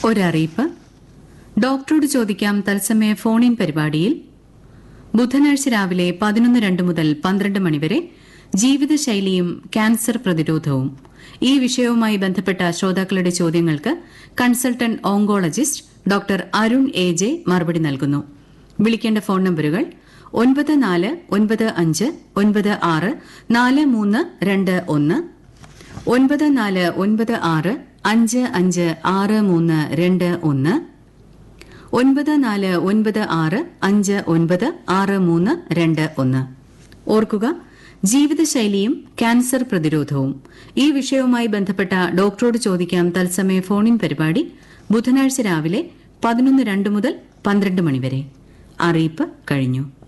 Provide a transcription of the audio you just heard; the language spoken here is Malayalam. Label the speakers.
Speaker 1: ഒരറിയിപ്പ് ഡോക്ടറോട് ചോദിക്കാം തത്സമയ ഫോണിൻ പരിപാടിയിൽ ബുധനാഴ്ച രാവിലെ പതിനൊന്ന് രണ്ട് മുതൽ പന്ത്രണ്ട് മണിവരെ ജീവിതശൈലിയും ക്യാൻസർ പ്രതിരോധവും ഈ വിഷയവുമായി ബന്ധപ്പെട്ട ശ്രോതാക്കളുടെ ചോദ്യങ്ങൾക്ക് consultant oncologist doctor Arun A J മറുപടി നൽകുന്നു വിളിക്കേണ്ട ഫോൺ നമ്പറുകൾ ഒൻപത് നാല് ഒൻപത് അഞ്ച് ഒൻപത് ആറ് നാല് മൂന്ന് രണ്ട് ഒന്ന് ഒൻപത് നാല് ഒൻപത് ആറ് അഞ്ച് അഞ്ച് ആറ് മൂന്ന് രണ്ട് ഒന്ന് ഒൻപത് നാല് ഒൻപത് ആറ് അഞ്ച് ഒൻപത് ആറ് മൂന്ന് രണ്ട് ഒന്ന് ഓർക്കുക ജീവിതശൈലിയും ക്യാൻസർ പ്രതിരോധവും ഈ വിഷയവുമായി ബന്ധപ്പെട്ട ഡോക്ടറോട് ചോദിക്കാം തത്സമയ ഫോണിൻ പരിപാടി ബുധനാഴ്ച രാവിലെ പതിനൊന്ന് രണ്ട് മുതൽ പന്ത്രണ്ട് മണിവരെ അറിയിപ്പ് കഴിഞ്ഞു